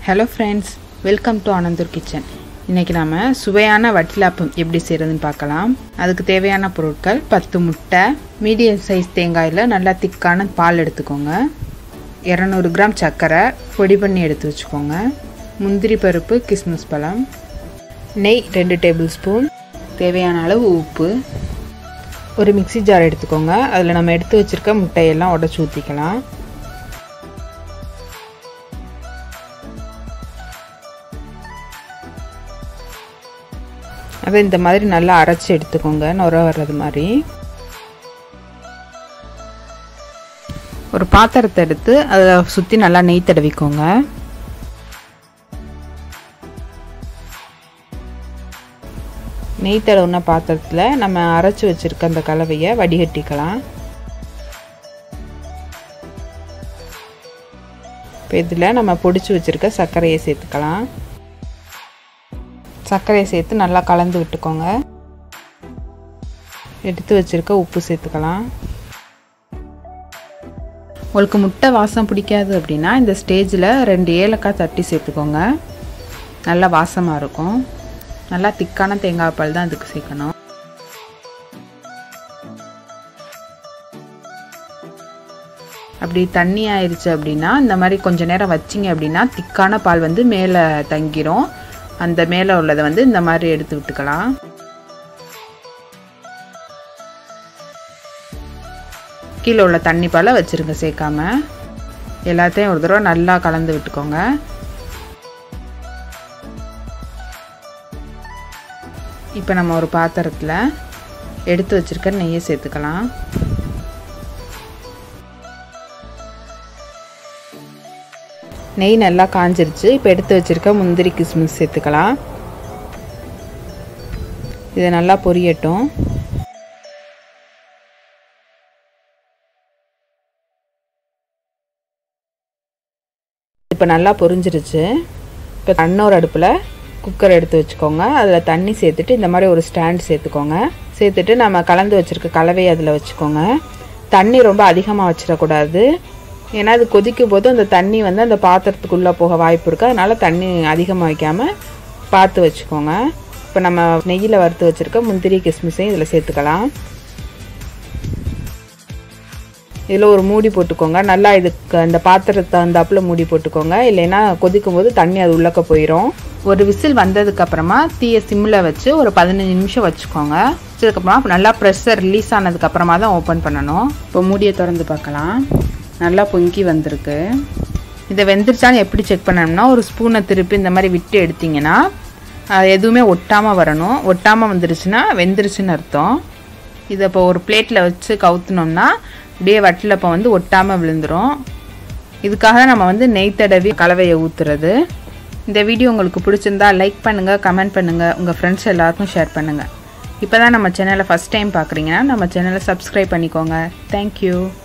hello friends welcome to Ananthur kitchen இன்றைக்கி நாம் சுவையான வட்டிலாப்பம் எப்படி செய்கிறதுன்னு பார்க்கலாம் அதுக்கு தேவையான பொருட்கள் பத்து முட்டை மீடியம் சைஸ் தேங்காயில் நல்லா திக்கான பால் எடுத்துக்கோங்க இரநூறு கிராம் சர்க்கரை பொடி பண்ணி எடுத்து வச்சுக்கோங்க முந்திரி பருப்பு கிஸ்மிஸ் பழம் நெய் ரெண்டு டேபிள் ஸ்பூன் தேவையான அளவு உப்பு ஒரு மிக்சி ஜார் எடுத்துக்கோங்க அதில் நம்ம எடுத்து வச்சுருக்க முட்டையெல்லாம் உடச்சி ஊற்றிக்கலாம் அதை இந்த மாதிரி நல்லா அரைச்சி எடுத்துக்கோங்க நுர வர்றது மாதிரி ஒரு பாத்திரத்தை எடுத்து அதை சுற்றி நல்லா நெய் தடவிக்கோங்க நெய் தடவுன பாத்திரத்தில் நம்ம அரைச்சி வச்சுருக்க அந்த கலவையை வடிகட்டிக்கலாம் இப்போ இதில் நம்ம பொடிச்சு வச்சுருக்க சர்க்கரையை சேர்த்துக்கலாம் சர்க்கரையை சேர்த்து நல்லா கலந்து விட்டுக்கோங்க எடுத்து வச்சுருக்க உப்பு சேர்த்துக்கலாம் உங்களுக்கு முட்டை வாசம் பிடிக்காது அப்படின்னா இந்த ஸ்டேஜில் ரெண்டு ஏலக்காய் தட்டி சேர்த்துக்கோங்க நல்லா வாசமாக இருக்கும் நல்லா திக்கான தேங்காய் பால் தான் இதுக்கு சேர்க்கணும் அப்படி தண்ணி ஆயிடுச்சு அப்படின்னா இந்த மாதிரி கொஞ்ச நேரம் வச்சிங்க அப்படின்னா திக்கான பால் வந்து மேலே தங்கிரும் அந்த மேலே உள்ளதை வந்து இந்த மாதிரி எடுத்து விட்டுக்கலாம் கீழே உள்ள தண்ணி பாலை வச்சுருங்க சேர்க்காம எல்லாத்தையும் ஒரு தடவை நல்லா கலந்து விட்டுக்கோங்க இப்போ நம்ம ஒரு பாத்திரத்தில் எடுத்து வச்சுருக்க நெய்யை சேர்த்துக்கலாம் நெய் நல்லா காஞ்சிருச்சு இப்போ எடுத்து வச்சுருக்க முந்திரி கிஸ்மிஸ் சேர்த்துக்கலாம் இதை நல்லா பொரியட்டும் இப்போ நல்லா பொரிஞ்சிருச்சு இப்போ இன்னொரு அடுப்பில் குக்கர் எடுத்து வச்சுக்கோங்க அதில் தண்ணி சேர்த்துட்டு இந்த மாதிரி ஒரு ஸ்டாண்ட் சேர்த்துக்கோங்க சேர்த்துட்டு நம்ம கலந்து வச்சுருக்க கலவையை அதில் வச்சுக்கோங்க தண்ணி ரொம்ப அதிகமாக வச்சிடக்கூடாது ஏன்னா அது கொதிக்கும் போது அந்த தண்ணி வந்து அந்த பாத்திரத்துக்குள்ளே போக வாய்ப்பு இருக்குது அதனால் தண்ணி அதிகமாக வைக்காமல் பார்த்து வச்சுக்கோங்க இப்போ நம்ம நெய்யில் வறுத்து வச்சுருக்க முந்திரி கிஸ்மிஸையும் இதில் சேர்த்துக்கலாம் இதில் ஒரு மூடி போட்டுக்கோங்க நல்லா இதுக்கு அந்த பாத்திரத்தை தகுந்தாப்பில் மூடி போட்டுக்கோங்க இல்லைன்னா கொதிக்கும் போது தண்ணி அது உள்ளக்க போயிடும் ஒரு விசில் வந்ததுக்கு அப்புறமா தீயை சிம்மில் வச்சு ஒரு பதினஞ்சு நிமிஷம் வச்சுக்கோங்க வச்சதுக்கப்புறமா நல்லா ப்ரெஷர் ரிலீஸ் ஆனதுக்கு அப்புறமா தான் ஓப்பன் பண்ணணும் இப்போ மூடியை திறந்து பார்க்கலாம் நல்லா பொங்கி வந்திருக்கு இதை வெந்துருச்சான்னு எப்படி செக் பண்ணணும்னா ஒரு ஸ்பூனை திருப்பி இந்த மாதிரி விட்டு எடுத்திங்கன்னா எதுவுமே ஒட்டாமல் வரணும் ஒட்டாமல் வந்துருச்சுன்னா வெந்துருச்சுன்னு அர்த்தம் இதை இப்போ ஒரு பிளேட்டில் வச்சு கவுத்துனோம்னா அப்படியே வட்டிலப்பம் வந்து ஒட்டாமல் விழுந்துடும் இதுக்காக நம்ம வந்து நெய் தடவி கலவையை ஊற்றுறது இந்த வீடியோ உங்களுக்கு பிடிச்சிருந்தா லைக் பண்ணுங்கள் கமெண்ட் பண்ணுங்கள் உங்கள் ஃப்ரெண்ட்ஸ் எல்லாருக்கும் ஷேர் பண்ணுங்கள் இப்போ தான் நம்ம சேனலை ஃபஸ்ட் டைம் பார்க்குறீங்கன்னா நம்ம சேனலை சப்ஸ்கிரைப் பண்ணிக்கோங்க தேங்க்யூ